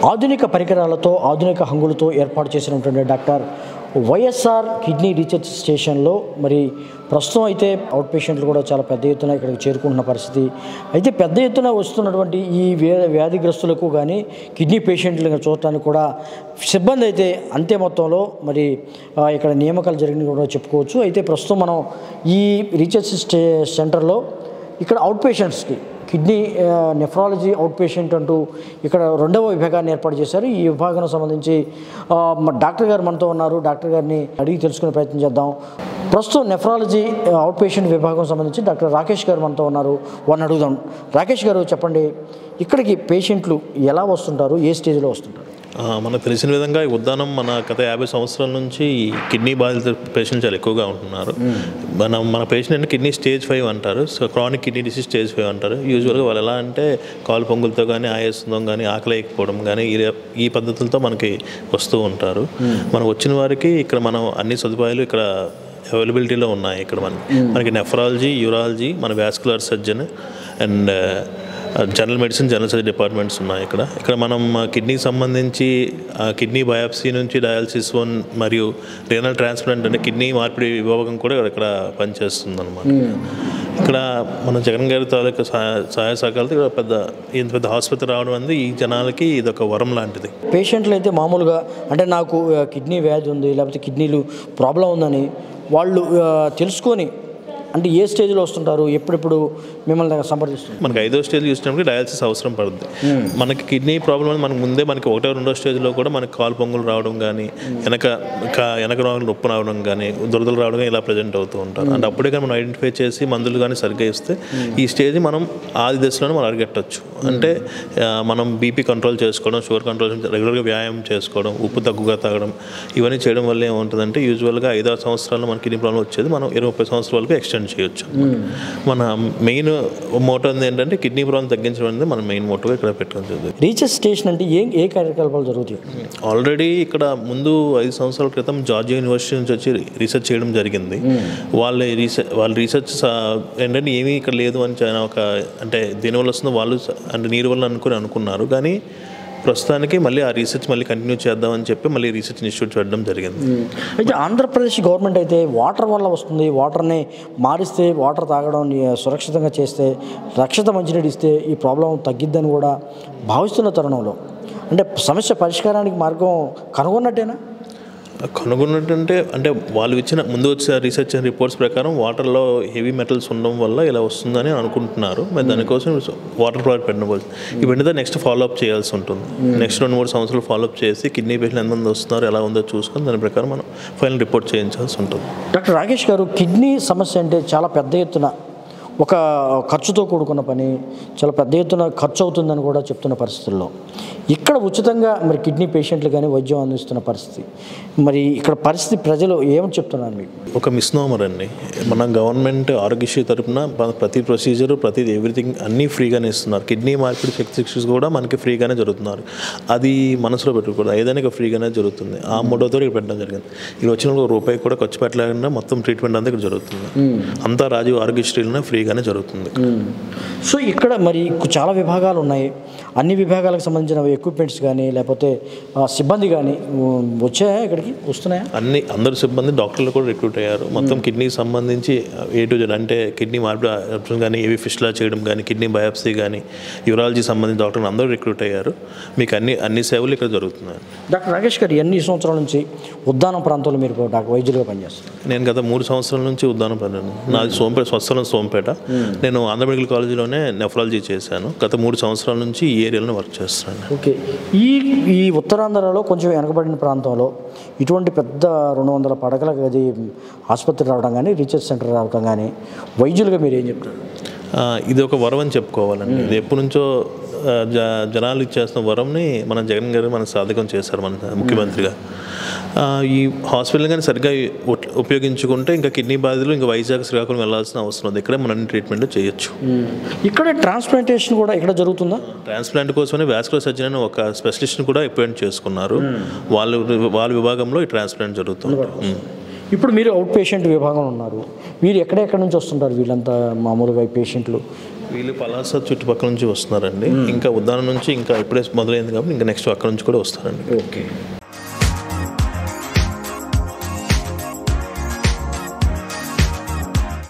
ఆధునిక పరికరాలతో ఆధునిక హంగులతో ఏర్పాటు చేసినటువంటి డాక్టర్ వైఎస్ఆర్ కిడ్నీ రీసెర్చ్ స్టేషన్లో మరి ప్రస్తుతం అయితే అవుట్ పేషెంట్లు కూడా చాలా పెద్ద ఎత్తున ఇక్కడికి చేరుకుంటున్న పరిస్థితి అయితే పెద్ద ఎత్తున వస్తున్నటువంటి ఈ వ్యా వ్యాధిగ్రస్తులకు కానీ కిడ్నీ పేషెంట్లను చూడటానికి కూడా సిబ్బంది అయితే అంతే మొత్తంలో మరి ఆ, ఇక్కడ నియామకాలు జరిగినవి కూడా చెప్పుకోవచ్చు అయితే ప్రస్తుతం మనం ఈ రీసెర్చ్ స్టే సెంటర్లో ఇక్కడ అవుట్ పేషెంట్స్కి కిడ్నీ నెఫ్రాలజీ అవుట్ పేషెంట్ అంటూ ఇక్కడ రెండవ విభాగాన్ని ఏర్పాటు చేశారు ఈ విభాగం సంబంధించి ఆ, మ- డాక్టర్ గారు మనతో ఉన్నారు డాక్టర్ గారిని అడిగి తెలుసుకునే ప్రయత్నం చేద్దాం ప్రస్తుతం నెఫ్రాలజీ అవుట్ పేషెంట్ విభాగం సంబంధించి డాక్టర్ రాకేష్ గారు మనతో ఉన్నారు వారిని అడుగుదాం రాకేష్ గారు చెప్పండి ఇక్కడికి పేషెంట్లు ఎలా వస్తుంటారు ఏ స్టేజ్లో వస్తుంటారు ఆ, మనకు తెలిసిన విధంగా ఈ ఉద్దానం మన గత యాభై సంవత్సరాల నుంచి ఈ కిడ్నీ బాధిత పేషెంట్ చాలా ఎక్కువగా ఉంటున్నారు మన మన పేషెంట్ అంటే కిడ్నీ స్టేజ్ ఫైవ్ అంటారు so chronic kidney disease stage five అంటారు యూజువల్గా వాళ్ళు ఎలా అంటే కాలు పొంగులతో కానీ ఆయాసంతో కానీ ఆకలి వేయకపోవడం కానీ ఈ ఈ పద్ధతులతో మనకి వస్తూ ఉంటారు మనం వచ్చిన వారికి ఇక్కడ మనం అన్ని సదుపాయాలు ఇక్కడ అవైలబిలిటీలో ఉన్నాయి ఇక్కడ మనకి మనకి నెఫ్రాలజీ యూరాలజీ మన vascular surgeon and general medicine general surgery departments ఉన్నాయి ఇక్కడ ఇక్కడ మనం కిడ్నీకి సంబంధించి కిడ్నీ బయాప్సీ నుంచి డయాలసిస్ వన్ మరియు రీనల్ ట్రాన్స్ప్లాంట్ అంటే కిడ్నీ మార్పిడి విభాగం కూడా ఇక్కడ పనిచేస్తుంది అనమాట ఇక్కడ మన జగన్ గారి తాలూకా సహాయ సహాయ సహకారాలతో ఇక్కడ పెద్ద ఇంత పెద్ద ఆసుపత్రి రావడం అనేది ఈ జనాలకి ఇది ఒక వరం లాంటిది పేషెంట్లు అయితే మామూలుగా అంటే నాకు ఆ, కిడ్నీ వ్యాధి ఉంది లేకపోతే కిడ్నీలు ప్రాబ్లం ఉందని వాళ్ళు ఆ, తెలుసుకొని అంటే ఏ స్టేజ్లో వస్తుంటారు ఎప్పుడెప్పుడు మిమ్మల్ని సంప్రదిస్తున్నారు మనకి ఐదో స్టేజ్ చూసినప్పుడు డయాలసిస్ అవసరం పడుతుంది మనకి కిడ్నీ ప్రాబ్లం అనేది మనకు ముందే మనకి ఒకటో రెండో స్టేజ్లో కూడా మనకి కాలు పొంగులు రావడం కానీ వెనక కా- వెనక రావడం నొప్పి రావడం కానీ దురదలు రావడం కానీ ఇలా ప్రజెంట్ అవుతూ ఉంటారు అంటే అప్పుడే కానీ మనం ఐడెంటిఫై చేసి మందులు కానీ సరిగ్గా ఇస్తే ఈ స్టేజ్ మనం ఆది దశలోనే మనం అరిగట్టచ్చు అంటే ఆ, మనం బీపీ కంట్రోల్ చేసుకోవడం షుగర్ కంట్రోల్ రెగ్యులర్గా వ్యాయామం చేసుకోవడం ఉప్పు తక్కువగా తాగడం ఇవన్నీ చేయడం వల్ల ఏముంటుందంటే యూజువల్గా ఐదారు సంవత్సరాల్లో మన కిడ్నీ ప్రాబ్లం వచ్చేది మనం ఇరవై ముప్పై సంవత్సరాల వరకు ఎక్స్టెండ్ చేయొచ్చు మన మెయిన్ మోటో ఏంటంటే కిడ్నీ ప్రాబ్లం తగ్గించడం అనేది మన మెయిన్ మోటోగా ఇక్కడ పెట్టుకొని చదువు రీసెర్చ్ స్టేషన్ అంటే ఏ ఏ కార్యకలాపాలు జరుగుతాయి ఆల్రెడీ ఇక్కడ ముందు ఐదు సంవత్సరాల క్రితం జార్జియా యూనివర్సిటీ నుంచి వచ్చి రీసెర్చ్ చేయడం జరిగింది వాళ్ళ రీసెర్చ్ వాళ్ళ రీసెర్చ్ ఏంటంటే ఏమీ ఇక్కడ లేదు అని చాలా ఒక అంటే దీనివల్ల వస్తుందో వాళ్ళు స- అంటే నీరు వల్ల అనుకుని అనుకున్నారు కానీ ప్రస్తుతానికి మళ్ళీ ఆ రీసెర్చ్ మళ్ళీ కంటిన్యూ చేద్దామని చెప్పి మళ్ళీ రీసెర్చ్ ఇన్స్టిట్యూట్ పెట్టడం జరిగింది అయితే ఆంధ్రప్రదేశ్ గవర్నమెంట్ అయితే వాటర్ వల్ల వస్తుంది వాటర్ని మారిస్తే వాటర్ తాగడం ని- సురక్షితంగా చేస్తే రక్షిత మంచినీడు ఇస్తే ఈ ప్రాబ్లం తగ్గిద్దని కూడా భావిస్తున్న తరుణంలో అంటే సమస్య పరిష్కారానికి మార్గం కనుగొన్నట్టేనా కనుగొన్నట్టంటే అంటే వాళ్ళు ఇచ్చిన ముందు వచ్చిన రీసెర్చ్ రిపోర్ట్స్ ప్రకారం వాటర్లో హెవీ మెటల్స్ ఉండడం వల్ల ఇలా వస్తుందని అనుకుంటున్నారు మరి దానికోసం వాటర్ ప్రోడక్ట్ పెట్టబోతుంది ఈ వెంటనే నెక్స్ట్ ఫాలో అప్ చేయాల్సి ఉంటుంది నెక్స్ట్ రెండు మూడు సంవత్సరాలు ఫాలో అప్ చేసి కిడ్నీ పేషెంట్ ఎంతమంది వస్తున్నారు ఎలా ఉందో చూసుకొని దాని ప్రకారం మనం ఫైనల్ రిపోర్ట్ చేయించాల్సి ఉంటుంది డాక్టర్ రాకేష్ గారు కిడ్నీ సమస్య అంటే చాలా పెద్ద ఎత్తున ఒక ఖర్చుతో కూడుకున్న పని చాలా పెద్ద ఎత్తున ఖర్చు అవుతుందని కూడా చెప్తున్న పరిస్థితుల్లో ఇక్కడ ఉచితంగా మరి కిడ్నీ పేషెంట్లు కానీ వైద్యం అందిస్తున్న పరిస్థితి మరి ఇక్కడ పరిస్థితి ప్రజలు ఏమని చెప్తున్నారు మీకు ఒక మిస్నోమర్ అండి మన గవర్నమెంట్ ఆరోగ్యశ్రీ తరపున ప- ప్రతి ప్రొసీజర్ ప్రతి ఎవ్రీథింగ్ అన్నీ ఫ్రీగానే ఇస్తున్నారు కిడ్నీ మార్పిడి శక్తి కూడా మనకి ఫ్రీగానే జరుగుతున్నారు అది మనసులో పెట్టుకోవడం ఏదైనా ఇక ఫ్రీగానే జరుగుతుంది ఆ మూడోతో ఇక్కడ పెట్టడం జరిగింది ఇక్కడ వచ్చిన వాళ్ళకి ఒక రూపాయి కూడా ఖర్చు పెట్టలేకుండా మొత్తం ట్రీట్మెంట్ అంతా ఇక్కడ జరుగుతుంది అంతా రాజీవ్ ఆరోగ్యశ్రీలోనే ఫ్రీగానే జరుగుతుంది సో ఇక్కడ మరి చాలా విభాగాలు ఉన్నాయి అన్ని విభాగాలకు సంబంధించిన ఎక్విప్మెంట్స్ కానీ లేకపోతే ఆ, సిబ్బంది కానీ ఉమ్, వచ్చాయా ఇక్కడికి వస్తున్నాయా అన్ని అందరు సిబ్బంది డాక్టర్లు కూడా రిక్రూట్ అయ్యారు మొత్తం కిడ్నీకి సంబంధించి ఏ టు జెడ్ అంటే కిడ్నీ మార్పిడి ఆపరేషన్ కానీ ఏవి ఫిష్లా చేయడం కానీ కిడ్నీ బయాప్సీ కానీ యూరాలజీ సంబంధించిన డాక్టర్లు అందరూ రిక్రూట్ అయ్యారు మీకు అన్ని అన్ని సేవలు ఇక్కడ జరుగుతున్నాయి డాక్టర్ రాకేష్ గారు ఎన్ని సంవత్సరాల నుంచి ఉద్దానం ప్రాంతంలో మీరు డాక్టర్ వైద్యులుగా పనిచేస్తారు నేను గత మూడు సంవత్సరాల నుంచి ఉద్దానం పన్నాను నాది సోంపేట స్వస్థలం సోంపేట నేను ఆంధ్ర మెడికల్ కాలేజీలోనే నెఫ్రాలజీ చేశాను గత మూడు సంవత్సరాల నుంచి ఈ ఏరియాలో వర్క్ చేస్తున్నాను ఓకే ఈ ఈ ఉత్తరాంధ్రలో కొంచెం వెనకబడిన ప్రాంతంలో ఇటువంటి పెద్ద రెండు వందల పడకల గది ఆసుపత్రి రావడం కానీ రీసెర్చ్ సెంటర్ రావడం కానీ వైద్యులుగా మీరు ఏం చెప్తారు ఆ, ఇది ఒక వరం అని చెప్పుకోవాలండి ఇది ఎప్పటి నుంచో ఆ, జ జనాలు ఇచ్చేస్తున్న వరంని మన జగన్ గారు మన సాధకం చేశారు మన ముఖ్యమంత్రిగా ఆ, ఈ హాస్పిటల్ కానీ సరిగ్గా ఉట్- ఉపయోగించుకుంటే ఇంకా కిడ్నీ బాధితులు ఇంకా వైజాగ్ శ్రీకాకుళం వెళ్ళాల్సిన అవసరం ఉంది ఇక్కడే మనం ట్రీట్మెంట్ చేయొచ్చు ఇక్కడ ట్రాన్స్ప్లాంటేషన్ కూడా ఇక్కడ జరుగుతుందా ట్రాన్స్ప్లాంట్ కోసమని వ్యాస్కులర్ సర్జన్ అని ఒక స్పెషలిస్ట్ని కూడా అపాయింట్ చేసుకున్నారు వాళ్ళు వాళ్ళ విభాగంలో ఈ ట్రాన్స్ప్లాంట్ జరుగుతుంది ఉమ్. ఇప్పుడు మీరు అవుట్ పేషెంట్ విభాగంలో ఉన్నారు మీరు ఎక్కడెక్కడ నుంచి వస్తుంటారు వీళ్ళంతా మామూలుగా ఈ పేషెంట్లు వీళ్ళు పలాస చుట్టుపక్కల నుంచి వస్తున్నారండి ఇంకా ఉద్దానం నుంచి ఇంకా ఇప్పుడే మొదలైంది కాబట్టి ఇంకా నెక్స్ట్ అక్కడ నుంచి కూడా వస్తారండి ఓకే